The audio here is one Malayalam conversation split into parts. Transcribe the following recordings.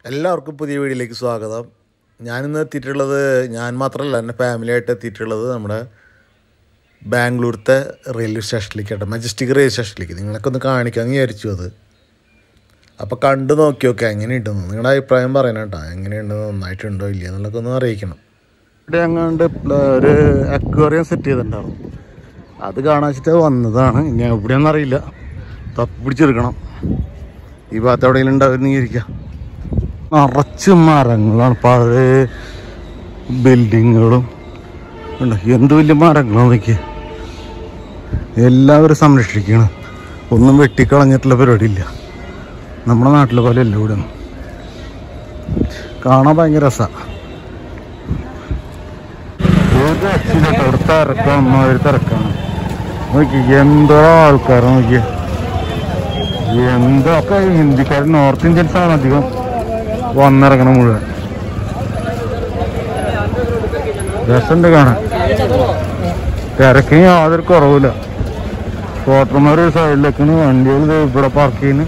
എല്ലാവർക്കും പുതിയ വീഡിയോയിലേക്ക് സ്വാഗതം ഞാനിന്ന് എത്തിയിട്ടുള്ളത് ഞാൻ മാത്രമല്ല എൻ്റെ ഫാമിലിയായിട്ട് എത്തിയിട്ടുള്ളത് നമ്മുടെ ബാംഗ്ലൂരത്തെ റെയിൽവേ സ്റ്റേഷനിലേക്ക് കേട്ടോ മജസ്റ്റിക് റെയിൽവേ സ്റ്റേഷനിലേക്ക് നിങ്ങളൊക്കെ ഒന്ന് കാണിക്കാമെന്ന് വിചാരിച്ചു അത് അപ്പോൾ കണ്ടു നോക്കി നോക്കാം എങ്ങനെയുണ്ടെന്ന് നിങ്ങളുടെ അഭിപ്രായം പറയണം കേട്ടോ എങ്ങനെയുണ്ട് നന്നായിട്ടുണ്ടോ ഇല്ല എന്നുള്ളതൊക്കെ ഒന്ന് അറിയിക്കണം ഇവിടെ അങ്ങാണ്ട് ഒരു അക്വേറിയം സെറ്റ് ചെയ്തിട്ടുണ്ടാവും അത് കാണാൻ വെച്ചിട്ട് വന്നതാണ് ഞാൻ എവിടെയാണെന്ന് അറിയില്ല തപ്പി പിടിച്ചെടുക്കണം ഈ ഭാഗത്ത് എവിടെയെങ്കിലും ഉണ്ടാവുന്ന ഇരിക്കാം നിറച്ച് മരങ്ങളാണ് പഴയ ബിൽഡിങ്ങുകളും ഉണ്ട് എന്ത് വലിയ മരങ്ങളാണ് നോക്കിയ എല്ലാവരും സംരക്ഷിക്കണം ഒന്നും വെട്ടിക്കളഞ്ഞിട്ടുള്ള പരിപാടിയില്ല നമ്മുടെ നാട്ടിലെ പോലെ അല്ല ഇവിടെ ഒന്നും. കാണാൻ ഭയങ്കര രസമാണ് ഒരു രക്ഷയില്ല കേട്ടോ. ഇവിടെ തിരക്കാം അമ്മാതിരി തിരക്കാണ് നോക്കി എന്തോ ആൾക്കാരാ നോക്കിയ എന്തൊക്കെ ഹിന്ദിക്കാർ നോർത്ത് ഇന്ത്യൻസ് ആണ് അധികം വന്നിറങ്ങണം മുഴുവൻ രസമുണ്ട് കാണാൻ തിരക്കിന് യാതൊരു കുറവില്ല സ്കോട്ടർമാർ ഒരു സൈഡിലേക്കാണ് വണ്ടികൾ ദേ ഇവിടെ പാർക്ക് ചെയ്യുന്നു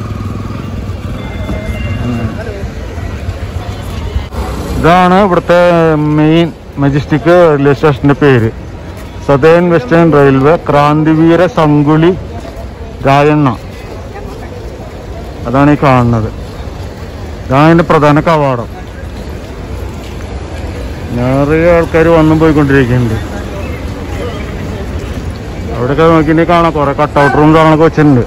ഇതാണ് ഇവിടുത്തെ മെയിൻ മജസ്റ്റിക് റെയിൽവേ സ്റ്റേഷന്റെ പേര് southern western railway Krantiveera Sangolli Rayanna അതാണ് ഈ കാണുന്നത് ഇതാണ് അതിന്റെ പ്രധാന കവാടം നിറയെ ആൾക്കാർ വന്നും പോയിക്കൊണ്ടിരിക്കുന്നുണ്ട് അവിടെയൊക്കെ നോക്കിയിട്ടുണ്ടെങ്കിൽ കാണാം കുറെ കട്ടൗട്ട് റൂം കാണാനൊക്കെ വെച്ചിട്ടുണ്ട്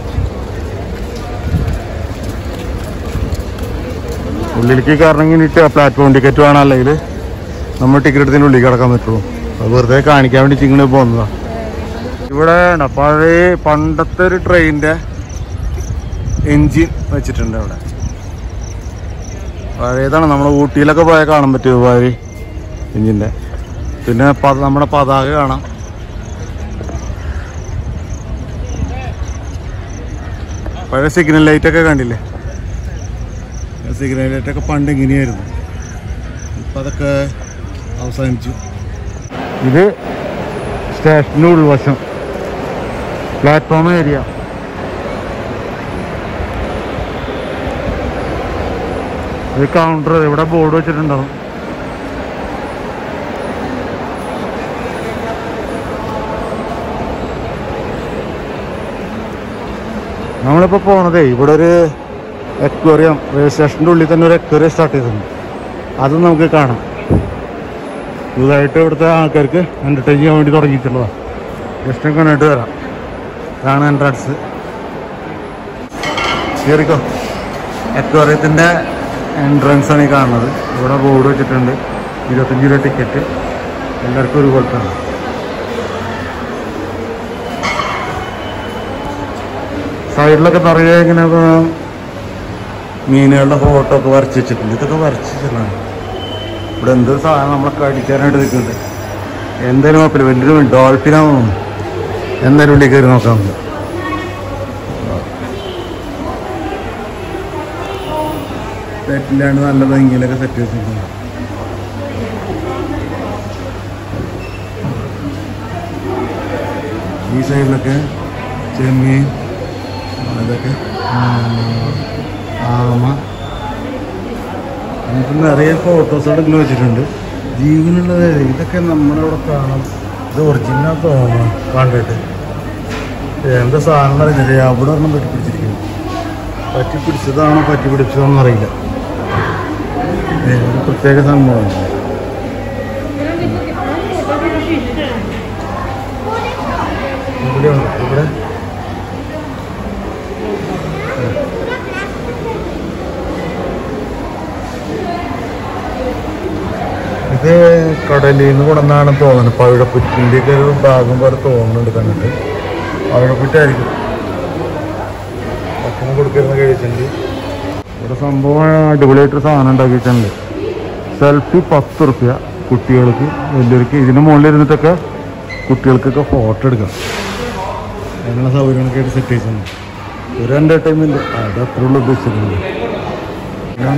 ഉള്ളിലേക്ക് കയറണമെങ്കിൽ പ്ലാറ്റ്ഫോം ടിക്കറ്റ് വേണം അല്ലെങ്കിൽ നമ്മൾ ടിക്കറ്റ് എടുത്തതിൻ്റെ ഉള്ളിൽ കിടക്കാൻ പറ്റുള്ളൂ അത് വെറുതെ കാണിക്കാൻ വേണ്ടി ഇങ്ങനെ പോകുന്നതാ ഇവിടെ ഉണ്ട് പഴയ പണ്ടത്തെ ഒരു ട്രെയിനിന്റെ എൻജിൻ വെച്ചിട്ടുണ്ട് അവിടെ പഴയതാണ് നമ്മുടെ ഊട്ടിയിലൊക്കെ പോയാൽ കാണാൻ പറ്റും പഴയ എഞ്ചിൻ്റെ പിന്നെ പ- നമ്മുടെ പതാക കാണാം പഴയ സിഗ്നൽ ലൈറ്റ് ഒക്കെ കണ്ടില്ലേ സിഗ്നൽ ലൈറ്റ് ഒക്കെ പണ്ട് ഇങ്ങനെയായിരുന്നു ഇപ്പം അതൊക്കെ അവസാനിച്ചു ഇത് സ്റ്റേഷൻ്റെ ഉൾവശം പ്ലാറ്റ്ഫോം ഏരിയ ഇത് കൗണ്ടർ ഇവിടെ ബോർഡ് വെച്ചിട്ടുണ്ടാവും നമ്മളിപ്പോൾ പോണതേ ഇവിടെ ഒരു എക്വേറിയം റെയിൽവേ സ്റ്റേഷൻ്റെ ഉള്ളിൽ തന്നെ ഒരു എക്വേറിയം സ്റ്റാർട്ട് ചെയ്തിട്ടുണ്ട് അതും നമുക്ക് കാണാം പുതുതായിട്ട് ഇവിടുത്തെ ആൾക്കാർക്ക് എൻ്റർടൈൻ ചെയ്യാൻ വേണ്ടി തുടങ്ങിയിട്ടുള്ളതാണ് ജസ്റ്റ് കണ്ടിട്ട് വരാം ഇതാണ് എൻട്രൻസ് കയറിക്കോ എക്വേറിയത്തിൻ്റെ എൻട്രൻസ് ആണ് ഈ കാണുന്നത് ഇവിടെ ബോർഡ് വെച്ചിട്ടുണ്ട് ഇരുപത്തഞ്ച് രൂപ ടിക്കറ്റ് എല്ലാവർക്കും ഒരു കുഴപ്പമാണ് സൈഡിലൊക്കെ നിറയെ ഇങ്ങനെ ഇപ്പൊ മീനുകളുടെ ഫോട്ടോ ഒക്കെ വരച്ച് വെച്ചിട്ടുണ്ട് ഇതൊക്കെ വരച്ച് വെച്ചിട്ടാണ് ഇവിടെ എന്ത് സാധനം നമ്മളെ കടിക്കാനായിട്ട് നിൽക്കുന്നുണ്ട് എന്തായാലും കുഴപ്പമില്ല വലിയൊരു ഡോൾഫിനാന്ന് തോന്നുന്നു എന്തായാലും ഉള്ളിൽ കയറി നോക്കാം നമുക്ക് സെറ്റിലാണ് നല്ല ഭംഗിയിലൊക്കെ സെറ്റ് വെച്ചിട്ടുണ്ട് ഈ സൈഡിലൊക്കെ ചെമ്മീൻ അതൊക്കെ ആമ നമുക്ക് നിറയെ ഫോട്ടോസ് അവിടെ ഇങ്ങനെ വെച്ചിട്ടുണ്ട് ജീവനുള്ളത് ഇതൊക്കെ നമ്മളവിടെ കാണാം ഇത് ഒറിജിനൽ തോന്നണം കണ്ടിട്ട് എന്താ സാധനം അറിയില്ല അവിടെ ഒന്നും പറ്റി പിടിച്ചിരിക്കുന്നു പറ്റി പിടിച്ചതാണോ പറ്റി പിടിച്ചതാണെന്ന് അറിയില്ല ഏ, ഒരു പ്രത്യേക സംഭവമാണ് ഇവിടെ ഉണ്ട് ഇവിടെ ഇത് കടലിൽ നിന്ന് കൊണ്ടുവന്നാണ് തോന്നുന്നത് പവിഴപ്പുറ്റിൻ്റെ ഒക്കെ ഒരു ഭാഗം പോലെ തോന്നുന്നുണ്ട് കണ്ടിട്ട് പവിഴപ്പുറ്റായിരിക്കും ഭക്ഷണം കൊടുക്കുന്ന കഴിച്ചിട്ടുണ്ട് ഇവിടെ സംഭവം അടിപൊളിയായിട്ടൊരു സാധനം ഉണ്ടാക്കിയിട്ടുണ്ട് സെൽഫി പത്ത് റുപ്യ കുട്ടികൾക്ക് വലിയവർക്ക് ഇതിന് മുകളിൽ ഇരുന്നിട്ടൊക്കെ കുട്ടികൾക്കൊക്കെ ഫോട്ടോ എടുക്കാം അങ്ങനെ സൗകര്യങ്ങളൊക്കെ ആയിട്ട് സെറ്റ് ചെയ്തിട്ടുണ്ട് ഒരു എൻ്റർടൈൻമെൻറ്റ് അത് അത്ര ഉള്ളു ഉദ്ദേശിച്ചിട്ടുണ്ട് ഞാൻ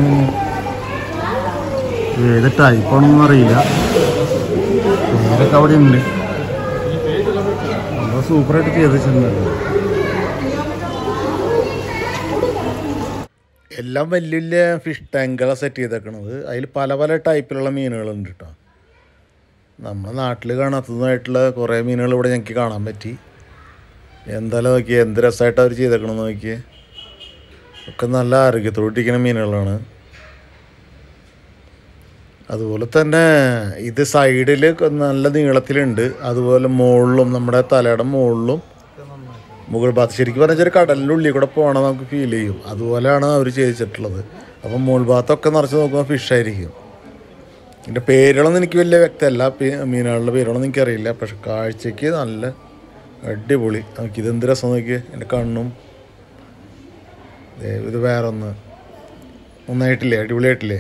ഏത് ടൈപ്പാണെന്നൊന്നും അറിയില്ല പേരൊക്കെ അവിടെ ഉണ്ട് നമ്മൾ സൂപ്പറായിട്ട് ചെയ്ത് വെച്ചിട്ടുണ്ടല്ലോ എല്ലാം വലിയ വലിയ ഫിഷ് ടാങ്കുകളാണ് സെറ്റ് ചെയ്തേക്കണത് അതിൽ പല പല ടൈപ്പിലുള്ള മീനുകളുണ്ട് കേട്ടോ നമ്മുടെ നാട്ടിൽ കാണാത്തതായിട്ടുള്ള കുറേ മീനുകൾ ഇവിടെ ഞങ്ങൾക്ക് കാണാൻ പറ്റി എന്തായാലും നോക്കിയേ എന്ത് രസമായിട്ട് അവർ ചെയ്തേക്കണമെന്ന് നോക്കിയേ ഒക്കെ നല്ല ആരോഗ്യത്തോടിരിക്കുന്ന മീനുകളാണ് അതുപോലെ തന്നെ ഇത് സൈഡിൽ നല്ല നീളത്തിലുണ്ട് അതുപോലെ മുകളിലും നമ്മുടെ തലയുടെ മുകളിലും മുകൾ ഭാഗത്ത് ശരിക്കും പറഞ്ഞാൽ ഒരു കടലിൻ്റെ ഉള്ളിൽ കൂടെ പോകണം നമുക്ക് ഫീൽ ചെയ്യും അതുപോലെയാണ് അവർ ചെയ്തിട്ടുള്ളത് അപ്പം മുകൾ ഭാഗത്തൊക്കെ നിറച്ച് നോക്കുമ്പോൾ ഫിഷ് ആയിരിക്കും ഇതിൻ്റെ പേരുകളൊന്നും എനിക്ക് വലിയ വ്യക്തമല്ല പി- മീനുകളുടെ പേരുകളൊന്നും എനിക്കറിയില്ല പക്ഷെ കാഴ്ചയ്ക്ക് നല്ല അടിപൊളി നമുക്ക് ഇതെന്ത് രസം നോക്കിയേ എൻ്റെ കണ്ണും ദേ ഇത് വേറെ ഒന്ന് നന്നായിട്ടില്ലേ അടിപൊളിയായിട്ടില്ലേ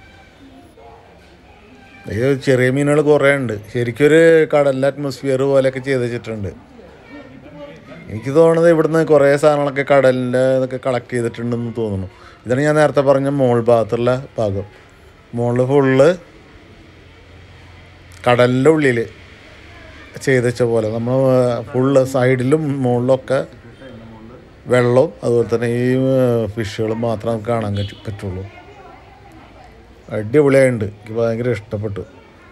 ഇത് ചെറിയ മീനുകൾ കുറേ ഉണ്ട് ശരിക്കും ഒരു കടലിലെ അറ്റ്മോസ്ഫിയർ പോലെയൊക്കെ ചെയ്ത് വെച്ചിട്ടുണ്ട് എനിക്ക് തോന്നുന്നത് ഇവിടുന്ന് കുറേ സാധനങ്ങളൊക്കെ കടലിൻ്റെ ഇതൊക്കെ കളക്ട് ചെയ്തിട്ടുണ്ടെന്ന് തോന്നുന്നു ഇതാണ് ഞാൻ നേരത്തെ പറഞ്ഞ മോൾ ഭാഗത്തുള്ള ഭാഗം മോളിൽ ഫുള്ള് കടലിൻ്റെ ഉള്ളിൽ ചെയ്ത് വെച്ച പോലെ നമ്മൾ ഫുള്ള് സൈഡിലും മുകളിലൊക്കെ വെള്ളവും അതുപോലെ തന്നെ ഈ ഫിഷുകളും മാത്രം നമുക്ക് കാണാൻ പറ്റ- പറ്റുള്ളൂ അടിപൊളിയായിട്ടുണ്ട് എനിക്ക് ഭയങ്കര ഇഷ്ടപ്പെട്ടു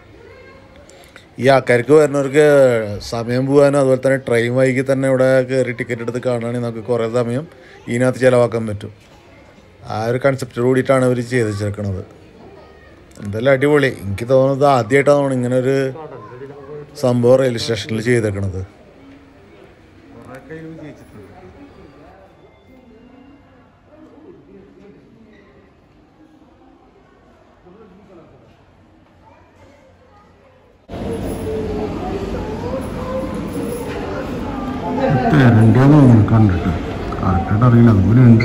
ഈ ആൾക്കാർക്ക് വരുന്നവർക്ക് സമയം പോകാനും അതുപോലെ തന്നെ ട്രെയിൻ വൈകി തന്നെ ഇവിടെ കയറി ടിക്കറ്റ് എടുത്ത് കാണുകയാണെങ്കിൽ നമുക്ക് കുറേ സമയം ഇതിനകത്ത് ചിലവാക്കാൻ പറ്റും ആ ഒരു കൺസെപ്റ്റ് കൂടിയിട്ടാണ് ഇവർ ചെയ്ത് വെച്ചേക്കണത് എന്തായാലും അടിപൊളി എനിക്ക് തോന്നുന്നത് ആദ്യമായിട്ടാണ് തോന്നുന്നു ഇങ്ങനെ ഒരു സംഭവം റെയിൽവേ സ്റ്റേഷനിൽ ചെയ്തേക്കണത് തെരണ്ടിയാന്ന് തോന്നുന്നു കണ്ടിട്ട് കറക്റ്റായിട്ട് അറിയില്ല അതുപോലെ ഉണ്ട്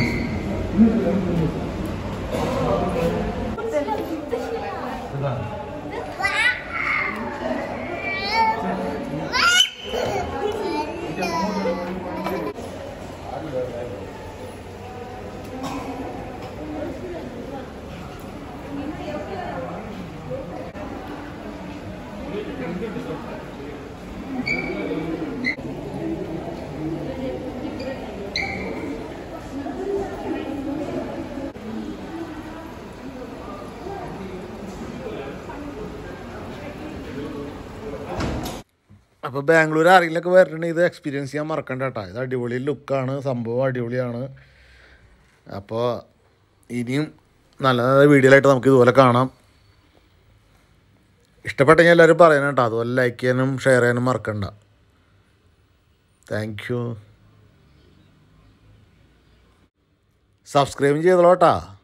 അപ്പോൾ ബാംഗ്ലൂർ ആരെങ്കിലുമൊക്കെ വരണമെങ്കിൽ ഇത് എക്സ്പീരിയൻസ് ചെയ്യാൻ മറക്കണ്ട കേട്ടോ ഇത് അടിപൊളി ലുക്കാണ് സംഭവം അടിപൊളിയാണ് അപ്പോൾ ഇനിയും നല്ല നല്ല വീഡിയോയിലായിട്ട് നമുക്ക് ഇതുപോലെ കാണാം ഇഷ്ടപ്പെട്ടെങ്കിൽ എല്ലാവരും പറയണം കേട്ടോ അതുപോലെ ലൈക്ക് ചെയ്യാനും ഷെയർ ചെയ്യാനും മറക്കണ്ട താങ്ക് യു സബ്സ്ക്രൈബും ചെയ്തോളൂ കേട്ടോ